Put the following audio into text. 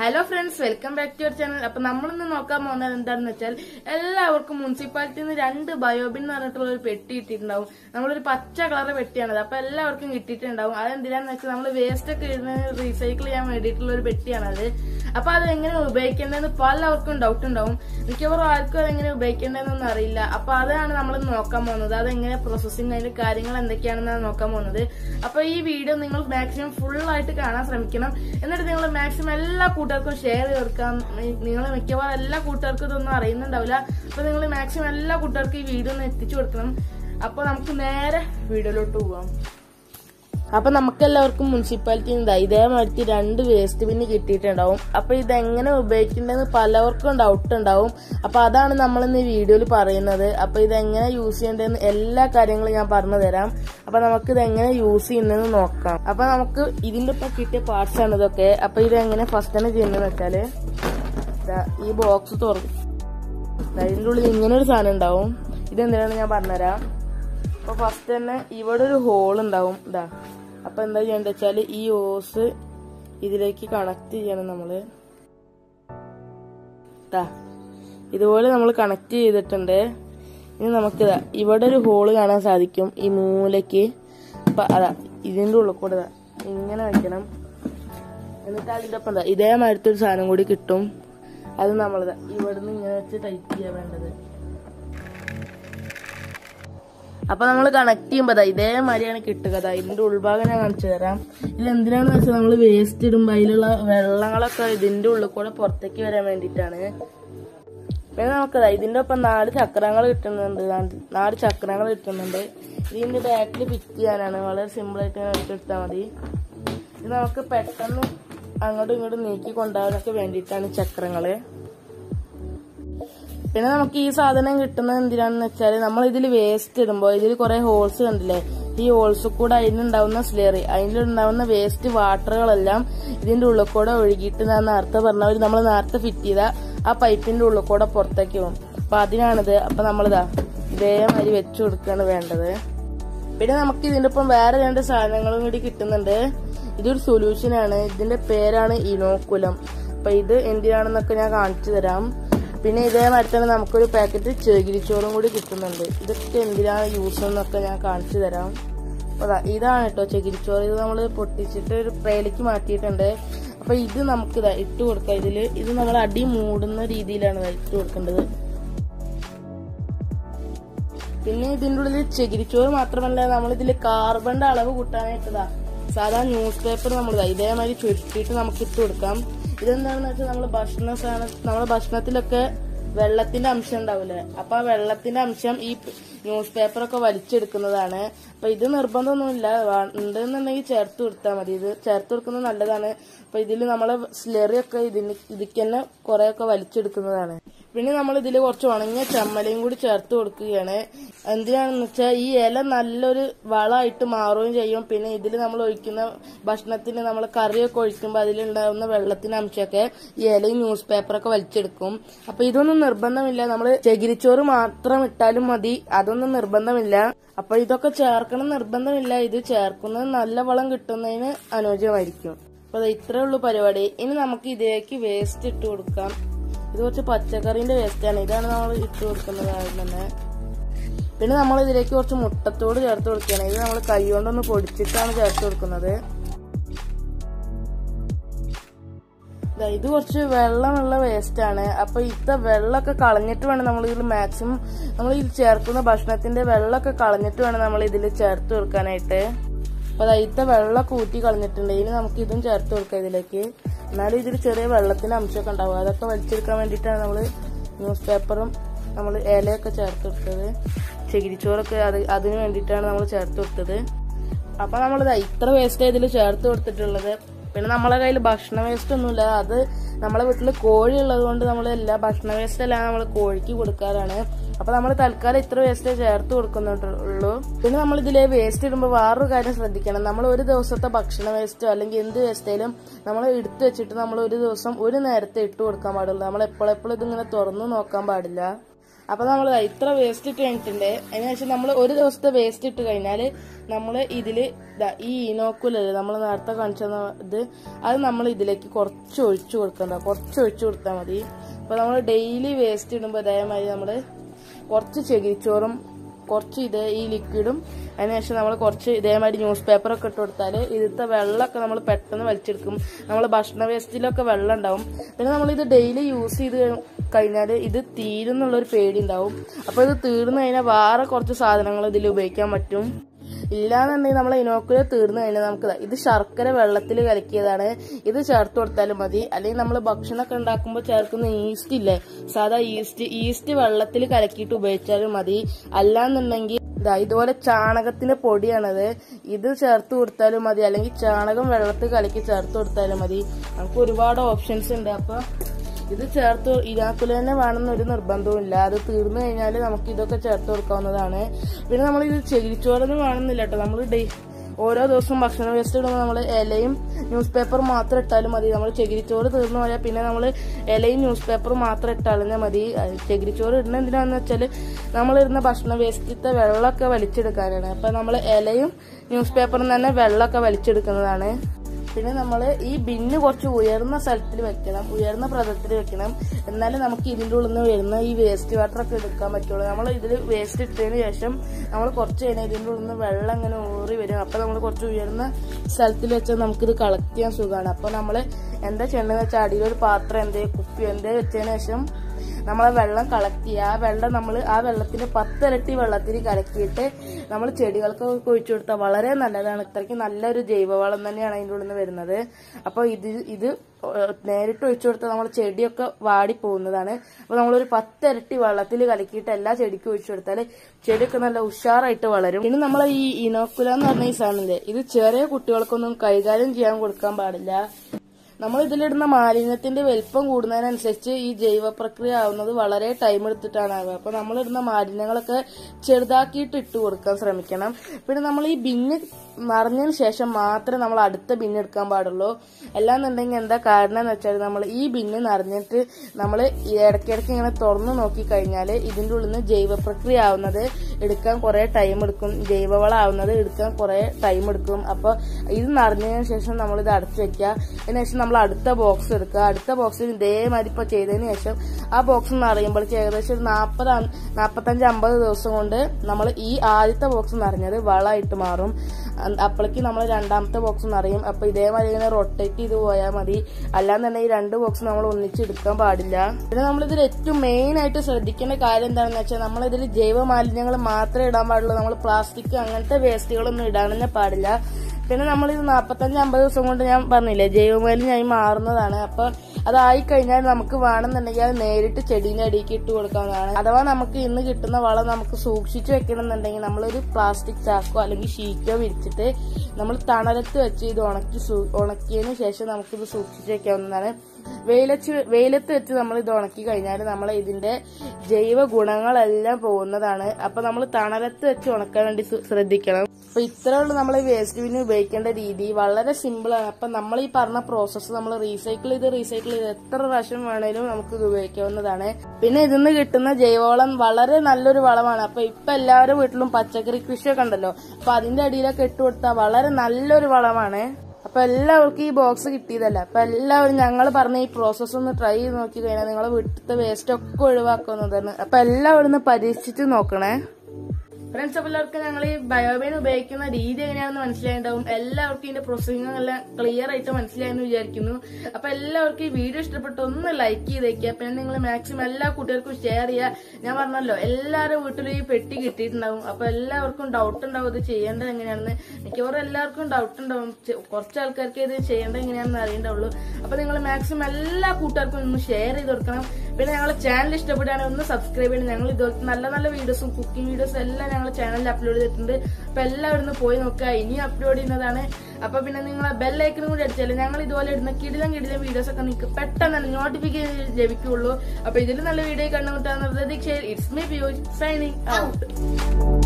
hello friends welcome back to your channel അപ്പൊ നമ്മളിന്ന് നോക്കാൻ പോകുന്നത് എന്താണെന്ന് വെച്ചാൽ എല്ലാവർക്കും മുനിസിപ്പാലിറ്റിയിൽ നിന്ന് രണ്ട് ബയോബിൻ എന്ന് പറഞ്ഞിട്ടുള്ള ഒരു പെട്ടി കിട്ടിയിട്ടുണ്ടാവും നമ്മളൊരു പച്ച കളർ പെട്ടിയാണത് അപ്പൊ എല്ലാവർക്കും കിട്ടിയിട്ടുണ്ടാവും അതെന്തിനാന്ന് വെച്ചാൽ നമ്മൾ വേസ്റ്റ് ഒക്കെ ഇടുന്ന റീസൈക്കിൾ ചെയ്യാൻ വേണ്ടിയിട്ടുള്ള ഒരു പെട്ടിയാണത് അപ്പൊ അത് എങ്ങനെ ഉപയോഗിക്കേണ്ടതെന്ന് പലവർക്കും ഡൗട്ട് ഉണ്ടാവും മിക്കവാറും ആർക്കും അതെങ്ങനെ ഉപയോഗിക്കേണ്ടതെന്നൊന്നും അറിയില്ല അപ്പൊ അതാണ് നമ്മൾ നോക്കാൻ പോകുന്നത് അതെങ്ങനെ പ്രോസസ്സിങ് അതിന്റെ കാര്യങ്ങൾ എന്തൊക്കെയാണെന്നാണ് നോക്കാൻ പോകുന്നത് അപ്പൊ ഈ വീഡിയോ നിങ്ങൾ മാക്സിമം ഫുൾ ആയിട്ട് കാണാൻ ശ്രമിക്കണം എന്നിട്ട് നിങ്ങൾ മാക്സിമം എല്ലാ കൂട്ടുകാർക്കും ഷെയർ ചെയ്ത് കൊടുക്കാം നിങ്ങൾ മിക്കവാറും എല്ലാ കൂട്ടുകാർക്കും ഇതൊന്നും അറിയുന്നുണ്ടാവില്ല അപ്പൊ നിങ്ങൾ മാക്സിമം എല്ലാ കൂട്ടുകാർക്കും ഈ വീഡിയോ ഒന്ന് എത്തിച്ചു കൊടുക്കണം അപ്പൊ നമുക്ക് നേരെ വീഡിയോയിലോട്ട് പോവാം അപ്പൊ നമുക്കെല്ലാവർക്കും മുനിസിപ്പാലിറ്റിയിൽ നിന്ന് ഇതേമാതിരി രണ്ട് വേസ്റ്റ് ബിന്ന് കിട്ടിയിട്ടുണ്ടാവും അപ്പൊ ഇതെങ്ങനെ ഉപയോഗിക്കേണ്ടതെന്ന് പലവർക്കും ഡൗട്ട് ഉണ്ടാവും അപ്പൊ അതാണ് നമ്മൾ ഇന്ന് ഈ വീഡിയോയിൽ പറയുന്നത് അപ്പൊ ഇതെങ്ങനെ യൂസ് ചെയ്യേണ്ടതെന്ന് എല്ലാ കാര്യങ്ങളും ഞാൻ പറഞ്ഞു തരാം അപ്പൊ നമുക്ക് ഇതെങ്ങനെ യൂസ് ചെയ്യുന്നതെന്ന് നോക്കാം അപ്പൊ നമുക്ക് ഇതിന്റെ ഇപ്പൊ കിട്ടിയ പാർട്സ് ആണ് ഇതൊക്കെ അപ്പൊ ഇതെങ്ങനെ ഫസ്റ്റ് തന്നെ ചെയ്യുന്നതെന്ന് വെച്ചാല് ദാ ഈ ബോക്സ് തുറക്കും ദാ ഇതിന്റെ ഉള്ളിൽ ഇങ്ങനെ ഒരു സാധനം ഉണ്ടാവും ഇതെന്തിനാണ് ഞാൻ പറഞ്ഞുതരാം അപ്പൊ ഫസ്റ്റ് തന്നെ ഇവിടെ ഒരു ഹോൾ ഉണ്ടാവും ഇതാ അപ്പൊ എന്താ ചെയ്യണ്ട വെച്ചാല് ഈ ഓസ് ഇതിലേക്ക് കണക്ട് ചെയ്യണം നമ്മള് ദാ ഇതുപോലെ നമ്മൾ കണക്ട് ചെയ്തിട്ടുണ്ട് ഇനി നമുക്ക് ഇതാ ഇവിടെ ഒരു ഹോള് കാണാൻ സാധിക്കും ഈ മൂലയ്ക്ക് അപ്പൊ അതാ ഇതിന്റെ ഉള്ളിൽ കൂടെ ദാ ഇങ്ങനെ വെക്കണം എന്നിട്ട് അതിന്റെ ഒപ്പം ദാ ഇതേമാതിരത്തെ ഒരു സാധനം കൂടി കിട്ടും അത് നമ്മളിതാ ഇവിടുന്ന് ഇങ്ങനെ വെച്ച് ടൈറ്റ് ചെയ്യാൻ വേണ്ടത് അപ്പൊ നമ്മൾ കണക്ട് ചെയ്യുമ്പോ ദാ ഇതേമാതിരിയാണ് കിട്ടുക ദാ ഇതിന്റെ ഉൾഭാഗം ഞാൻ കാണിച്ചു തരാം ഇത് എന്തിനാന്ന് വെച്ചാൽ നമ്മൾ വേസ്റ്റ് ഇടുമ്പോ അതിലുള്ള വെള്ളങ്ങളൊക്കെ ഇതിന്റെ ഉള്ളിൽ കൂടെ പുറത്തേക്ക് വരാൻ വേണ്ടിയിട്ടാണ് പിന്നെ നമുക്കതാ ഇതിന്റെ ഒപ്പം നാല് ചക്രങ്ങൾ കിട്ടുന്നുണ്ട് നാല് നാല് ചക്രങ്ങൾ കിട്ടുന്നുണ്ട് ഇതിന്റെ ബാക്കിൽ ഫിറ്റ് ചെയ്യാനാണ് വളരെ സിമ്പിൾ ആയിട്ട് എടുത്താൽ മതി ഇത് നമുക്ക് പെട്ടെന്ന് അങ്ങോട്ടും ഇങ്ങോട്ടും നീക്കി കൊണ്ടുപോകാനൊക്കെ വേണ്ടിയിട്ടാണ് ചക്രങ്ങള് പിന്നെ നമുക്ക് ഈ സാധനം കിട്ടുന്നത് എന്തിനാണെന്ന് വെച്ചാൽ നമ്മൾ ഇതിൽ വേസ്റ്റ് ഇടുമ്പോൾ ഇതിൽ കുറെ ഹോൾസ് കണ്ടില്ലേ ഈ ഹോൾസ് കൂടെ അതിനുണ്ടാവുന്ന സ്ലെറി അതിലുണ്ടാവുന്ന വേസ്റ്റ് വാട്ടറുകളെല്ലാം ഇതിന്റെ ഉള്ളിൽ കൂടെ ഒഴുകിയിട്ട് ഞാൻ നേരത്തെ പറഞ്ഞ ഒരു നമ്മൾ നേരത്തെ ഫിറ്റ് ചെയ്ത ആ പൈപ്പിന്റെ ഉള്ളിൽ കൂടെ പുറത്തേക്ക് പോകും അപ്പൊ അതിനാണിത് അപ്പൊ നമ്മളിതാ ഇതേമാതിരി വെച്ചു കൊടുക്കുകയാണ് വേണ്ടത് പിന്നെ നമുക്ക് ഇതിന്റെ ഒപ്പം വേറെ രണ്ട് സാധനങ്ങളും കൂടി കിട്ടുന്നുണ്ട് ഇതൊരു സൊല്യൂഷനാണ് ഇതിന്റെ പേരാണ് ഇനോക്കുലം അപ്പൊ ഇത് എന്തിനാണെന്നൊക്കെ ഞാൻ കാണിച്ചു തരാം പിന്നെ ഇതേമാതിരി തന്നെ നമുക്കൊരു പാക്കറ്റ് ചകിരിച്ചോറും കൂടി കിട്ടുന്നുണ്ട് ഇതൊക്കെ എന്തിനാണ് യൂസ് എന്നൊക്കെ ഞാൻ കാണിച്ചു തരാം അപ്പൊ ദാ ഇതാണ് കേട്ടോ ചകിരിച്ചോറ് ഇത് നമ്മൾ പൊട്ടിച്ചിട്ട് ഒരു ട്രേയിലേക്ക് മാറ്റിയിട്ടുണ്ട് അപ്പൊ ഇത് നമുക്ക് ഇതാ ഇട്ട് കൊടുക്കാം ഇതില് ഇത് നമ്മൾ അടി മൂടുന്ന രീതിയിലാണ് ദാ ഇട്ട് കൊടുക്കേണ്ടത് പിന്നെ ഇതിന്റെ ഉള്ളിൽ ചകിരിച്ചോറ് മാത്രമല്ല നമ്മൾ ഇതിൽ കാർബണിന്റെ അളവ് കൂട്ടാനായിട്ടതാ സാധാ ന്യൂസ് പേപ്പർ നമ്മൾ ഇതേമാതിരി ചുരുട്ടിയിട്ട് നമുക്ക് ഇട്ട് കൊടുക്കാം ഇതെന്താണെന്ന് വെച്ചാൽ നമ്മൾ ഭക്ഷണ സാധനം നമ്മുടെ ഭക്ഷണത്തിലൊക്കെ വെള്ളത്തിന്റെ അംശം ഉണ്ടാവില്ലേ അപ്പൊ ആ വെള്ളത്തിന്റെ അംശം ഈ ന്യൂസ് പേപ്പറൊക്കെ വലിച്ചെടുക്കുന്നതാണ് അപ്പൊ ഇത് നിർബന്ധമൊന്നുമില്ല ഉണ്ടെന്നുണ്ടെങ്കിൽ ചേർത്ത് കൊടുത്താൽ മതി ഇത് ചേർത്ത് കൊടുക്കുന്നത് നല്ലതാണ് അപ്പൊ ഇതിൽ നമ്മളെ സ്ലെറിയൊക്കെ ഇതിന് ഇതിക്ക് തന്നെ കുറെയൊക്കെ വലിച്ചെടുക്കുന്നതാണ് പിന്നെ നമ്മൾ ഇതിൽ കുറച്ച് ഉണങ്ങിയ ചമ്മലയും കൂടി ചേർത്ത് കൊടുക്കുകയാണ് എന്തിനാണെന്ന് വെച്ചാൽ ഈ ഇല നല്ലൊരു വളമായിട്ട് മാറുകയും ചെയ്യും പിന്നെ ഇതിൽ നമ്മൾ ഒഴിക്കുന്ന ഭക്ഷണത്തിന് നമ്മൾ കറിയൊക്കെ ഒഴിക്കുമ്പോൾ അതിലുണ്ടാകുന്ന വെള്ളത്തിന്റെ അംശമൊക്കെ ഈ ഇലയും ന്യൂസ് പേപ്പറൊക്കെ വലിച്ചെടുക്കും അപ്പൊ ഇതൊന്നും നിർബന്ധമില്ല നമ്മൾ ചകിരിച്ചോറ് മാത്രം ഇട്ടാലും മതി അതൊന്നും നിർബന്ധമില്ല അപ്പൊ ഇതൊക്കെ ചേർക്കണം നിർബന്ധമില്ല ഇത് ചേർക്കുന്നത് നല്ല വളം കിട്ടുന്നതിന് അനുയോജ്യമായിരിക്കും അപ്പൊ ഇത്രേ ഉള്ളൂ പരിപാടി ഇനി നമുക്ക് ഇതിലേക്ക് വേസ്റ്റ് ഇട്ട് കൊടുക്കാം ഇത് കുറച്ച് പച്ചക്കറിന്റെ വേസ്റ്റ് ആണ് ഇതാണ് നമ്മൾ ഇട്ട് കൊടുക്കുന്നത് ആദ്യം തന്നെ പിന്നെ നമ്മൾ ഇതിലേക്ക് കുറച്ച് മുട്ടത്തോട് ചേർത്ത് കൊടുക്കുകയാണ് ഇത് നമ്മൾ കൈ കൊണ്ടൊന്ന് പൊടിച്ചിട്ടാണ് ചേർത്ത് കൊടുക്കുന്നത് ഇത് കുറച്ച് വെള്ളമുള്ള വേസ്റ്റ് ആണ് അപ്പൊ ഇത്ത വെള്ളമൊക്കെ കളഞ്ഞിട്ട് വേണം നമ്മൾ ഇതിൽ മാക്സിമം നമ്മൾ ഇതിൽ ചേർക്കുന്ന ഭക്ഷണത്തിന്റെ വെള്ളമൊക്കെ കളഞ്ഞിട്ട് വേണം നമ്മൾ ഇതിൽ ചേർത്ത് കൊടുക്കാനായിട്ട് അപ്പൊ ഇത്ത വെള്ളമൊക്കെ ഊറ്റി കളഞ്ഞിട്ടുണ്ട് ഇനി നമുക്ക് ഇതും ചേർത്ത് കൊടുക്കാം ഇതിലേക്ക് എന്നാലും ഇതിൽ ചെറിയ വെള്ളത്തിന്റെ അംശമൊക്കെ ഉണ്ടാവും അതൊക്കെ വലിച്ചെടുക്കാൻ വേണ്ടിയിട്ടാണ് നമ്മൾ ന്യൂസ് പേപ്പറും നമ്മൾ ഇലയൊക്കെ ചേർത്ത് കൊടുത്തത് ചകിരിച്ചോറൊക്കെ അത് അതിന് വേണ്ടിയിട്ടാണ് നമ്മൾ ചേർത്ത് കൊടുത്തത് അപ്പൊ നമ്മൾ ഇത്ര വേസ്റ്റ് ഇതിൽ ചേർത്ത് കൊടുത്തിട്ടുള്ളത് പിന്നെ നമ്മളെ കയ്യിൽ ഭക്ഷണ വേസ്റ്റ് ഒന്നുമില്ല അത് നമ്മളെ വീട്ടിൽ കോഴി ഉള്ളത് കൊണ്ട് നമ്മൾ എല്ലാ ഭക്ഷണ വേസ്റ്റ് എല്ലാം നമ്മൾ കോഴിക്ക് കൊടുക്കാറാണ് അപ്പൊ നമ്മൾ തൽക്കാലം ഇത്ര വേസ്റ്റ് ചേർത്ത് കൊടുക്കുന്നുള്ളൂ പിന്നെ നമ്മൾ ഇതിലെ വേസ്റ്റ് ഇടുമ്പോൾ വേറൊരു കാര്യം ശ്രദ്ധിക്കണം നമ്മൾ ഒരു ദിവസത്തെ ഭക്ഷണ വേസ്റ്റോ അല്ലെങ്കിൽ എന്ത് വേസ്റ്റേലും നമ്മൾ എടുത്തു വെച്ചിട്ട് നമ്മൾ ഒരു ദിവസം ഒരു നേരത്തെ ഇട്ട് കൊടുക്കാൻ പാടുള്ളൂ നമ്മൾ എപ്പോഴെപ്പോഴും ഇതിങ്ങനെ തുറന്നു നോക്കാൻ പാടില്ല അപ്പൊ നമ്മൾ ഇത്ര വേസ്റ്റ് ഇട്ട് കഴിഞ്ഞിട്ടുണ്ട് അതിനുശേഷം നമ്മൾ ഒരു ദിവസത്തെ വേസ്റ്റ് ഇട്ട് കഴിഞ്ഞാൽ നമ്മൾ ഇതില് ദാ ഈ ഇനോക്കുലല്ലേ നമ്മൾ നേരത്തെ കാണിച്ച ഇത് അത് നമ്മൾ ഇതിലേക്ക് കുറച്ച് ഒഴിച്ചു കൊടുക്കണ്ട കുറച്ച് ഒഴിച്ചു കൊടുത്താൽ മതി അപ്പൊ നമ്മൾ ഡെയിലി വേസ്റ്റ് ഇടുമ്പോൾ അതേമാതിരി നമ്മൾ കുറച്ച് ചകിരിച്ചോറും കുറച്ച് ഇത് ഈ ലിക്വിഡും അതിനുശേഷം നമ്മൾ കുറച്ച് ഇതേമാതിരി ന്യൂസ് പേപ്പറൊക്കെ ഇട്ട് കൊടുത്താൽ ഇതിലത്തെ വെള്ളമൊക്കെ നമ്മൾ പെട്ടെന്ന് വലിച്ചെടുക്കും നമ്മൾ ഭക്ഷണ വേസ്റ്റിലൊക്കെ വെള്ളം ഉണ്ടാവും പിന്നെ നമ്മൾ ഇത് ഡെയിലി യൂസ് ചെയ്ത് കഴിഞ്ഞാൽ ഇത് തീരുന്നുള്ളൊരു പേടി ഉണ്ടാവും അപ്പോൾ ഇത് തീർന്നു കഴിഞ്ഞാൽ വേറെ കുറച്ച് സാധനങ്ങൾ ഇതിൽ ഉപയോഗിക്കാൻ പറ്റും ഇല്ലാന്നുണ്ടെങ്കിൽ നമ്മളെ ഇനോക്കുലർ തീർന്നു കഴിഞ്ഞാൽ നമുക്ക് ദാ ഇത് ശർക്കര വെള്ളത്തിൽ കലക്കിയതാണ് ഇത് ചേർത്ത് കൊടുത്താലും മതി അല്ലെങ്കിൽ നമ്മൾ ഭക്ഷണമൊക്കെ ഉണ്ടാക്കുമ്പോൾ ചേർക്കുന്ന ഈസ്റ്റ് ഇല്ലേ സാധാ ഈസ്റ്റ് ഈസ്റ്റ് വെള്ളത്തിൽ കലക്കിയിട്ട് ഉപയോഗിച്ചാലും മതി അല്ലാന്നുണ്ടെങ്കിൽ ഇതാ ഇതുപോലെ ചാണകത്തിന്റെ പൊടിയാണത് ഇത് ചേർത്ത് കൊടുത്താലും മതി അല്ലെങ്കിൽ ചാണകം വെള്ളത്തിൽ കലക്കി ചേർത്ത് കൊടുത്താലും മതി നമുക്ക് ഒരുപാട് ഓപ്ഷൻസ് ഉണ്ട് അപ്പൊ ഇത് ചേർത്ത് ഇനാക്കുല തന്നെ വേണമെന്ന് ഒരു നിർബന്ധവും ഇല്ല അത് തീർന്നു കഴിഞ്ഞാൽ നമുക്ക് ഇതൊക്കെ ചേർത്ത് കൊടുക്കാവുന്നതാണ് പിന്നെ നമ്മൾ ഇത് ചെകിരിച്ചോറൊന്നും വേണമെന്നില്ല കേട്ടോ നമ്മൾ ഡേ ഓരോ ദിവസവും ഭക്ഷണ വേസ്റ്റ് ഇടുമ്പോൾ നമ്മൾ ഇലയും ന്യൂസ് പേപ്പർ മാത്രം ഇട്ടാലും മതി നമ്മൾ ചെകിരിച്ചോറ് തീർന്നു പോയാൽ പിന്നെ നമ്മൾ ഇലയും ന്യൂസ് പേപ്പറും മാത്രം ഇട്ടാലും മതി അത് ചെകിരിച്ചോറ് ഇടുന്ന എന്തിനാന്ന് വെച്ചാൽ നമ്മൾ ഇടുന്ന ഭക്ഷണ വേസ്റ്റത്തെ വെള്ളമൊക്കെ വലിച്ചെടുക്കാനാണ് അപ്പൊ നമ്മൾ ഇലയും ന്യൂസ് പേപ്പറും തന്നെ വെള്ളമൊക്കെ വലിച്ചെടുക്കുന്നതാണ് പിന്നെ നമ്മൾ ഈ ബിന്ന് കുറച്ച് ഉയർന്ന സ്ഥലത്തിൽ വെക്കണം ഉയർന്ന പ്രതലത്തിൽ വെക്കണം എന്നാലും നമുക്ക് ഇതിൻ്റെ ഉള്ളിൽ നിന്ന് വരുന്ന ഈ വേസ്റ്റ് വാട്ടർ ഒക്കെ എടുക്കാൻ പറ്റുള്ളൂ നമ്മൾ ഇതിൽ വേസ്റ്റ് ഇട്ടതിന് ശേഷം നമ്മൾ കുറച്ച് കഴിഞ്ഞാൽ ഇതിൻ്റെ ഉള്ളിൽ നിന്ന് വെള്ളം ഇങ്ങനെ ഊറി വരും അപ്പോൾ നമ്മൾ കുറച്ച് ഉയർന്ന സ്ഥലത്തിൽ വെച്ചാൽ നമുക്കിത് കളക്ട് ചെയ്യാൻ സുഖമാണ് അപ്പോൾ നമ്മൾ എന്താ ചെയ്യേണ്ടതെന്ന് വെച്ചാൽ അടിയിൽ ഒരു പാത്രം എന്തേ കുപ്പി എന്തേ വെച്ചതിന് ശേഷം നമ്മൾ ആ വെള്ളം കളക്ട് ചെയ്യുക ആ വെള്ളം നമ്മൾ ആ വെള്ളത്തിന് പത്തിരട്ടി വെള്ളത്തിൽ കലക്കിയിട്ട് നമ്മൾ ചെടികൾക്കൊക്കെ ഒഴിച്ചു കൊടുത്താൽ വളരെ നല്ലതാണ് ഇത്രയ്ക്ക് നല്ലൊരു ജൈവവളം തന്നെയാണ് അതിൻ്റെ ഉള്ളിൽ നിന്ന് വരുന്നത് അപ്പോൾ ഇത് ഇത് നേരിട്ട് ഒഴിച്ചു കൊടുത്താൽ നമ്മൾ ചെടിയൊക്കെ വാടി പോകുന്നതാണ് അപ്പോൾ നമ്മളൊരു പത്തിരട്ടി വെള്ളത്തിൽ കലക്കിയിട്ട് എല്ലാ ചെടിക്കും ഒഴിച്ചു കൊടുത്താൽ ചെടിയൊക്കെ നല്ല ഉഷാറായിട്ട് വളരും പിന്നെ നമ്മൾ ഈ ഇനോക്കുല എന്ന് പറഞ്ഞ ഈ സാധനമില്ലേ ഇത് ചെറിയ കുട്ടികൾക്കൊന്നും കൈകാര്യം ചെയ്യാൻ കൊടുക്കാൻ പാടില്ല നമ്മൾ ഇതിലിടുന്ന മാലിന്യത്തിന്റെ വലിപ്പം കൂടുന്നതിനനുസരിച്ച് ഈ ജൈവ പ്രക്രിയ ആവുന്നത് വളരെ ടൈം എടുത്തിട്ടാണ് ആവുക അപ്പൊ നമ്മളിടുന്ന മാലിന്യങ്ങളൊക്കെ ചെറുതാക്കിയിട്ട് ഇട്ട് കൊടുക്കാൻ ശ്രമിക്കണം പിന്നെ നമ്മൾ ഈ ബിന്ന് നിറഞ്ഞതിന് ശേഷം മാത്രമേ നമ്മൾ അടുത്ത ബിന്ന് എടുക്കാൻ പാടുള്ളൂ അല്ലാന്നുണ്ടെങ്കിൽ എന്താ കാരണം എന്ന് വെച്ചാൽ നമ്മൾ ഈ ബിന്ന് നിറഞ്ഞിട്ട് നമ്മൾ ഇടയ്ക്കിടയ്ക്ക് ഇങ്ങനെ തുറന്നു നോക്കി കഴിഞ്ഞാൽ ഇതിൻ്റെ ഉള്ളിൽ നിന്ന് ജൈവ പ്രക്രിയ ആവുന്നത് എടുക്കാൻ കുറെ ടൈം എടുക്കും ജൈവവളം ആവുന്നത് എടുക്കാൻ കുറെ ടൈം എടുക്കും അപ്പോൾ ഇത് നിറഞ്ഞതിന് ശേഷം നമ്മൾ ഇത് അടച്ചു വെക്കുക അതിനുശേഷം നമ്മൾ അടുത്ത ബോക്സ് എടുക്കുക അടുത്ത ബോക്സിൽ ഇതേമാതിരി ഇപ്പോൾ ചെയ്തതിന് ശേഷം ആ ബോക്സ് നിറയുമ്പോഴേക്ക് ഏകദേശം ഒരു നാൽപ്പത് നാൽപ്പത്തഞ്ച് അമ്പത് ദിവസം കൊണ്ട് നമ്മൾ ഈ ആദ്യത്തെ ബോക്സ് നിറഞ്ഞത് വളമായിട്ട് മാറും അപ്പോഴേക്ക് നമ്മൾ രണ്ടാമത്തെ ബോക്സ് നിറയും അപ്പൊ ഇതേമാതിരി ഇങ്ങനെ റൊട്ടേറ്റ് ചെയ്ത് പോയാൽ മതി അല്ലാന്നുണ്ടെങ്കിൽ ഈ രണ്ട് ബോക്സ് നമ്മൾ ഒന്നിച്ചെടുക്കാൻ പാടില്ല പിന്നെ നമ്മളിതിൽ ഏറ്റവും മെയിൻ ആയിട്ട് ശ്രദ്ധിക്കേണ്ട കാര്യം എന്താണെന്ന് വെച്ചാൽ നമ്മളിതിൽ ജൈവ മാലിന്യങ്ങൾ മാത്രമേ ഇടാൻ പാടുള്ളൂ നമ്മൾ പ്ലാസ്റ്റിക് അങ്ങനത്തെ വേസ്റ്റുകളൊന്നും ഇടാൻ തന്നെ പാടില്ല പിന്നെ നമ്മളിത് നാൽപ്പത്തഞ്ച് അമ്പത് ദിവസം കൊണ്ട് ഞാൻ പറഞ്ഞില്ലേ ജൈവമാലിന്യമായി മാറുന്നതാണ് അപ്പൊ അതായി കഴിഞ്ഞാൽ നമുക്ക് വേണമെന്നുണ്ടെങ്കിൽ അത് നേരിട്ട് ചെടീന്റെ അടിയിലേക്ക് ഇട്ട് കൊടുക്കാവുന്നതാണ് അഥവാ നമുക്ക് ഇന്ന് കിട്ടുന്ന വളം നമുക്ക് സൂക്ഷിച്ചു വെക്കണം എന്നുണ്ടെങ്കിൽ നമ്മളൊരു പ്ലാസ്റ്റിക് ചാക്കോ അല്ലെങ്കിൽ ഷീറ്റോ വിരിച്ചിട്ട് നമ്മൾ തണലത്ത് വെച്ച് ഇത് ഉണക്കി സൂ- ഉണക്കിയതിന് ശേഷം നമുക്കിത് സൂക്ഷിച്ചു വെക്കാവുന്നതാണ് വെയിലച്ച് വെയിലത്ത് വെച്ച് നമ്മൾ ഇത് ഉണക്കി കഴിഞ്ഞാൽ നമ്മൾ ഇതിന്റെ ജൈവ ഗുണങ്ങളെല്ലാം പോകുന്നതാണ് അപ്പൊ നമ്മൾ തണലത്ത് വെച്ച് ഉണക്കാൻ വേണ്ടി സു- ശ്രദ്ധിക്കണം അപ്പൊ ഇത്രേ ഉള്ളൂ നമ്മൾ വേസ്റ്റ് ബിൻ ഉപയോഗിക്കേണ്ട രീതി വളരെ സിമ്പിൾ ആണ് അപ്പൊ നമ്മൾ ഈ പറഞ്ഞ പ്രോസസ്സ് നമ്മൾ റീസൈക്കിൾ ചെയ്ത് റീസൈക്കിൾ ചെയ്ത് എത്ര പ്രാവശ്യം വേണേലും നമുക്ക് ഇത് ഉപയോഗിക്കാവുന്നതാണ് പിന്നെ ഇതിന്ന് കിട്ടുന്ന ജൈവവളം വളരെ നല്ലൊരു വളമാണ് അപ്പൊ ഇപ്പൊ എല്ലാവരുടെ വീട്ടിലും പച്ചക്കറി കൃഷിയൊക്കെ ഉണ്ടല്ലോ അപ്പൊ അതിന്റെ അടിയിലൊക്കെ ഇട്ട് കൊടുത്താൽ വളരെ നല്ലൊരു വളമാണ് അപ്പൊ എല്ലാവർക്കും ഈ ബോക്സ് കിട്ടിയതല്ല അപ്പൊ എല്ലാവരും ഞങ്ങൾ പറഞ്ഞ ഈ പ്രോസസ്സ് ഒന്ന് ട്രൈ ചെയ്ത് നോക്കി കഴിഞ്ഞാൽ നിങ്ങളെ വീട്ടിലത്തെ വേസ്റ്റ് ഒക്കെ ഒഴിവാക്കുന്നതാണ് അപ്പൊ എല്ലാവരും ഒന്ന് പരീക്ഷിച്ച് നോക്കണേ ഫ്രണ്ട്സ് അപ്പോൾ എല്ലാവർക്കും ഞങ്ങൾ ഈ ബയോബൈൻ ഉപയോഗിക്കുന്ന രീതി എങ്ങനെയാണെന്ന് മനസ്സിലായിട്ടുണ്ടാവും എല്ലാവർക്കും ഇതിന്റെ പ്രോസസ്സിംഗ് എല്ലാം ക്ലിയർ ആയിട്ട് മനസ്സിലായെന്ന് വിചാരിക്കുന്നു അപ്പൊ എല്ലാവർക്കും ഈ വീഡിയോ ഇഷ്ടപ്പെട്ട് ഒന്ന് ലൈക്ക് ചെയ്തേക്കുക പിന്നെ നിങ്ങൾ മാക്സിമം എല്ലാ കുട്ടികൾക്കും ഷെയർ ചെയ്യുക ഞാൻ പറഞ്ഞല്ലോ എല്ലാവരുടെ വീട്ടിലും ഈ പെട്ടി കിട്ടിയിട്ടുണ്ടാവും അപ്പൊ എല്ലാവർക്കും ഡൗട്ട് ഉണ്ടാവും ഇത് ചെയ്യേണ്ടത് എങ്ങനെയാണെന്ന് മിക്കവാറും എല്ലാവർക്കും ഡൗട്ട് ഉണ്ടാവും ചെ- കുറച്ച് ആൾക്കാർക്ക് ഇത് ചെയ്യേണ്ടത് എങ്ങനെയാണെന്ന് അറിയണ്ടാവുള്ളൂ അപ്പൊ നിങ്ങൾ മാക്സിമം എല്ലാ കൂട്ടുകാർക്കും ഒന്ന് ഷെയർ ചെയ്ത് കൊടുക്കണം പിന്നെ ഞങ്ങളെ ചാനൽ ഇഷ്ടപ്പെടുകയാണെങ്കിൽ ഒന്ന് സബ്സ്ക്രൈബ് ചെയ്യണം ഞങ്ങൾ ഇതുപോലത്തെ നല്ല നല്ല വീഡിയോസും കുക്കിംഗ് വീഡിയോസും എല്ലാം ഞങ്ങൾ ചാനലിൽ അപ്ലോഡ് ചെയ്തിട്ടുണ്ട് അപ്പൊ എല്ലാവരും ഒന്ന് പോയി നോക്കുക ഇനി അപ്ലോഡ് ചെയ്യുന്നതാണ് അപ്പൊ പിന്നെ നിങ്ങൾ ബെല്ലൈക്കനും കൂടി അടിച്ചാലും ഞങ്ങൾ ഇതുപോലെ ഇടുന്ന കിടിലം കിടിലം വീഡിയോസ് ഒക്കെ നിങ്ങൾക്ക് പെട്ടെന്ന് തന്നെ നോട്ടിഫിക്കേഷൻ ലഭിക്കുള്ളൂ അപ്പൊ ഇതിൽ നല്ല വീഡിയോ കണ്ടുമുട്ടാന്ന് it's me Pyuj signing out